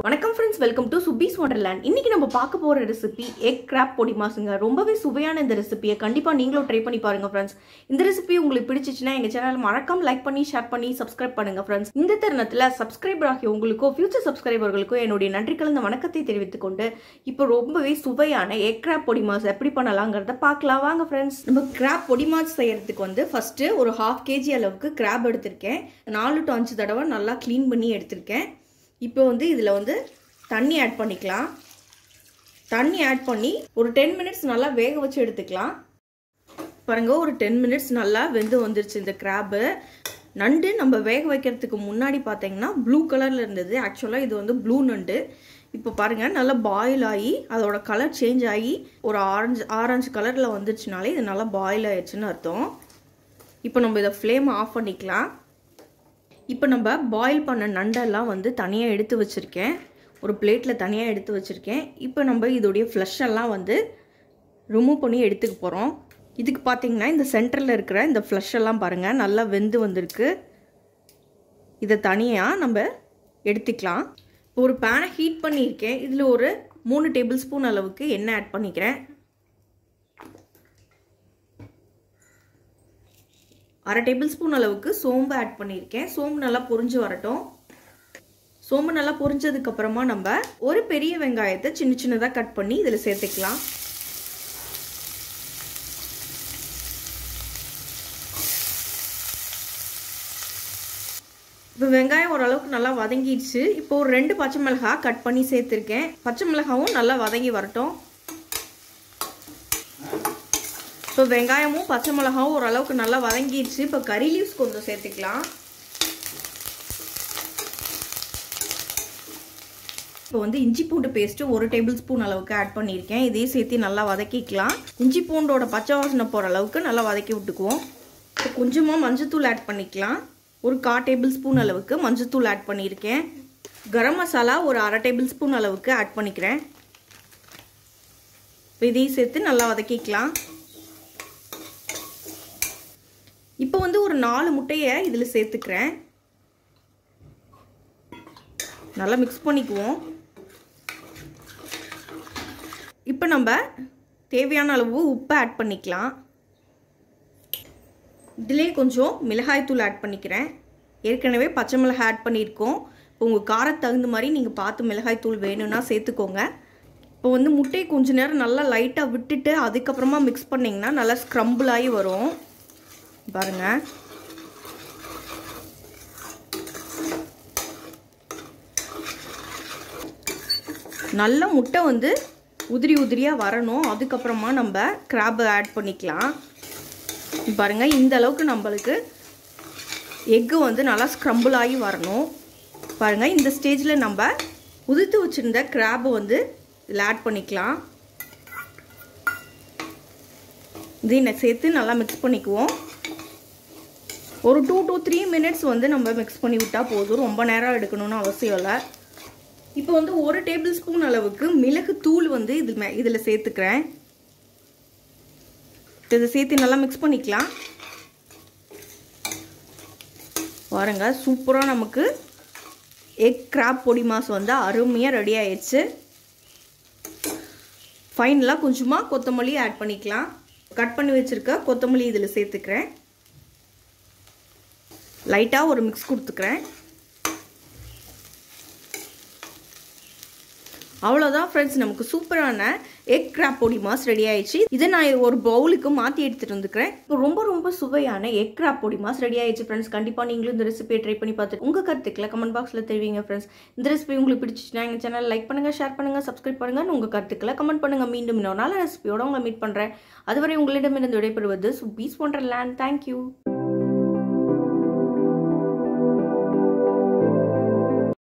வணக்கம் friends welcome to Subi's Wonderland இன்னைக்கு நம்ம பார்க்க போற ரெசிபி எக் கிராப் பொடி மாசுங்க ரொம்பவே சுவையான இந்த ரெசிபியை கண்டிப்பா நீங்களும் ட்ரை பண்ணி பாருங்க ஃப்ரெண்ட்ஸ் இந்த ரெசிபி உங்களுக்கு பிடிச்சிச்சுன்னா எங்க சேனல் மறக்காம லைக் பண்ணி ஷேர் பண்ணி சப்ஸ்கிரைப் பண்ணுங்க ஃப்ரெண்ட்ஸ் இந்த தருணத்துல சப்ஸ்கிரைபர் ஆகிய உங்களுக்கோ ஃபியூச்சர் சப்ஸ்கிரைபர்களுக்கோ என்னுடைய நன்றி கலந்த வணக்கத்தை தெரிவித்துக் கொண்டு இப்போ ரொம்பவே சுவையான எக் கிராப் பொடி மாஸ் எப்படி பண்ணலாங்கிறத பார்க்கலாம் வாங்க ஃப்ரெண்ட்ஸ் நம்ம கிராப் பொடி மாஸ் செய்யறதுக்கு வந்து ஃபர்ஸ்ட் ஒரு ஹாஃப் கேஜி அளவுக்கு கிராப் எடுத்திருக்கேன் நாலு டு அஞ்சு தடவை நல்லா க்ளீன் பண்ணி எடுத்திருக்கேன் இப்போ வந்து இதில் வந்து தண்ணி ஆட் பண்ணிக்கலாம் தண்ணி ஆட் பண்ணி ஒரு டென் மினிட்ஸ் நல்லா வேக வச்சு எடுத்துக்கலாம் பாருங்க ஒரு டென் மினிட்ஸ் நல்லா வெந்து வந்துருச்சு இந்த கிராப்பு நண்டு நம்ம வேக வைக்கிறதுக்கு முன்னாடி பார்த்தீங்கன்னா ப்ளூ கலரில் இருந்தது ஆக்சுவலாக இது வந்து ப்ளூ நண்டு இப்போ பாருங்கள் நல்லா பாயில் ஆகி அதோட கலர் சேஞ்ச் ஆகி ஒரு ஆரஞ்சு ஆரஞ்சு கலரில் வந்துருச்சுனாலே இது நல்லா பாயில் ஆயிடுச்சுன்னு அர்த்தம் இப்போ நம்ம இதை ஃப்ளேம் ஆஃப் பண்ணிக்கலாம் இப்போ நம்ம பாயில் பண்ண நண்டெல்லாம் வந்து தனியாக எடுத்து வச்சுருக்கேன் ஒரு பிளேட்டில் தனியாக எடுத்து வச்சுருக்கேன் இப்போ நம்ம இதோடைய ஃப்ளஷெல்லாம் வந்து ரிமூவ் பண்ணி எடுத்துக்க போகிறோம் இதுக்கு பார்த்தீங்கன்னா இந்த சென்டரில் இருக்கிற இந்த ஃப்ளஷெல்லாம் பாருங்கள் நல்லா வெந்து வந்திருக்கு இதை தனியாக நம்ம எடுத்துக்கலாம் இப்போ ஒரு பேனை ஹீட் பண்ணியிருக்கேன் இதில் ஒரு மூணு டேபிள் ஸ்பூன் அளவுக்கு எண்ணெய் ஆட் பண்ணிக்கிறேன் அரை டேபிள் ஸ்பூன் அளவுக்கு சோம்பு ஆட் பண்ணியிருக்கேன் சோம்பு நல்லா பொரிஞ்சு வரட்டும் சோம்பு நல்லா பொரிஞ்சதுக்கு அப்புறமா நம்ம ஒரு பெரிய வெங்காயத்தை சின்ன சின்னதாக கட் பண்ணி இதில் சேர்த்துக்கலாம் இப்போ வெங்காயம் ஓரளவுக்கு நல்லா வதங்கிடுச்சு இப்போ ஒரு ரெண்டு பச்சை மிளகாய் கட் பண்ணி சேர்த்துருக்கேன் பச்சை மிளகாவும் நல்லா வதங்கி வரட்டும் இப்போ வெங்காயமும் பச்சை மிளகாவும் ஓரளவுக்கு நல்லா வதங்கிடுச்சு இப்போ கறி லீவ்ஸ் கொஞ்சம் சேர்த்துக்கலாம் இப்போ வந்து இஞ்சி பூண்டு பேஸ்ட்டு ஒரு டேபிள் ஸ்பூன் அளவுக்கு ஆட் பண்ணியிருக்கேன் இதையும் சேர்த்து நல்லா வதக்கிக்கலாம் இஞ்சி பூண்டோட பச்சை வாசனை போகிற அளவுக்கு நல்லா வதக்கி விட்டுக்குவோம் இப்போ கொஞ்சமாக மஞ்சத்தூள் ஆட் பண்ணிக்கலாம் ஒரு கா டேபிள் ஸ்பூன் அளவுக்கு மஞ்சத்தூள் ஆட் பண்ணியிருக்கேன் கரம் மசாலா ஒரு அரை டேபிள் ஸ்பூன் அளவுக்கு ஆட் பண்ணிக்கிறேன் இதையும் சேர்த்து நல்லா வதக்கிக்கலாம் இப்போ வந்து ஒரு நாலு முட்டையை இதில் சேர்த்துக்கிறேன் நல்லா மிக்ஸ் பண்ணிக்குவோம் இப்போ நம்ம தேவையான அளவு உப்பை ஆட் பண்ணிக்கலாம் இதிலே கொஞ்சம் மிளகாய்த்தூள் ஆட் பண்ணிக்கிறேன் ஏற்கனவே பச்சை மிளகாய் ஆட் பண்ணியிருக்கோம் இப்போ உங்கள் காரத்துக்கு தகுந்த மாதிரி நீங்கள் பார்த்து மிளகாய்த்தூள் வேணும்னா சேர்த்துக்கோங்க இப்போ வந்து முட்டையை கொஞ்ச நேரம் நல்லா லைட்டாக விட்டுட்டு அதுக்கப்புறமா மிக்ஸ் பண்ணிங்கன்னா நல்லா ஸ்க்ரம்பிள் ஆகி வரும் பாருங்க நல்ல முட்டை வந்து உதிரி உதிரியாக வரணும் அதுக்கப்புறமா நம்ம கிராப்பை ஆட் பண்ணிக்கலாம் பாருங்க இந்த அளவுக்கு நம்மளுக்கு எக்கு வந்து நல்லா ஸ்க்ரம்பிள் ஆகி வரணும் பாருங்க இந்த ஸ்டேஜில் நம்ம உதிர்த்து வச்சுருந்த கிராப்பை வந்து இதில் ஆட் பண்ணிக்கலாம் இதையும் சேர்த்து நல்லா மிக்ஸ் பண்ணிக்குவோம் ஒரு டூ டூ த்ரீ மினிட்ஸ் வந்து நம்ம மிக்ஸ் பண்ணி விட்டால் போதும் ரொம்ப நேரம் எடுக்கணும்னு அவசியம் இல்லை இப்போ வந்து ஒரு டேபிள் ஸ்பூன் அளவுக்கு மிளகு தூள் வந்து இதில் இதில் சேர்த்துக்கிறேன் இதை சேர்த்து நல்லா மிக்ஸ் பண்ணிக்கலாம் பாருங்க சூப்பராக நமக்கு எக் கிராப் பொடி மாஸ் வந்து அருமையாக ரெடி ஆயிடுச்சு ஃபைனலாக கொஞ்சமாக கொத்தமல்லி ஆட் பண்ணிக்கலாம் கட் பண்ணி வச்சுருக்க கொத்தமல்லி இதில் சேர்த்துக்கிறேன் லைட்டாக ஒரு மிக்ஸ் கொடுத்துக்கிறேன் அவ்வளோதான் ஃப்ரெண்ட்ஸ் நமக்கு சூப்பரான எக் கிராப் பொடி மாஸ் ரெடி ஆயிடுச்சு இதை நான் ஒரு பவுலுக்கு மாற்றி எடுத்துகிட்டு வந்துக்கிறேன் ரொம்ப ரொம்ப சுவையான எக் கிராப் பொடி மாஸ் ரெடி ஆயிடுச்சு ஃப்ரெண்ட்ஸ் கண்டிப்பாக நீங்களும் இந்த ரெசிபியை ட்ரை பண்ணி பார்த்துட்டு உங்கள் கருத்துக்களை கமெண்ட் பாக்ஸில் தெரிவிங்க ஃப்ரெண்ட்ஸ் இந்த ரெசிபி உங்களுக்கு பிடிச்சிச்சுன்னா எங்கள் சேனல் லைக் பண்ணுங்கள் ஷேர் பண்ணுங்கள் சப்ஸ்கிரைப் பண்ணுங்கள் உங்கள் கருத்துக்களை கமெண்ட் பண்ணுங்கள் மீண்டும் இன்னொரு நல்ல ரெசிபியோட உங்களை மீட் பண்ணுறேன் அதுவரை உங்களிடமிருந்து விடைபெறுவது சுபீஸ் ஒன்றர் லேண்ட் தேங்க்யூ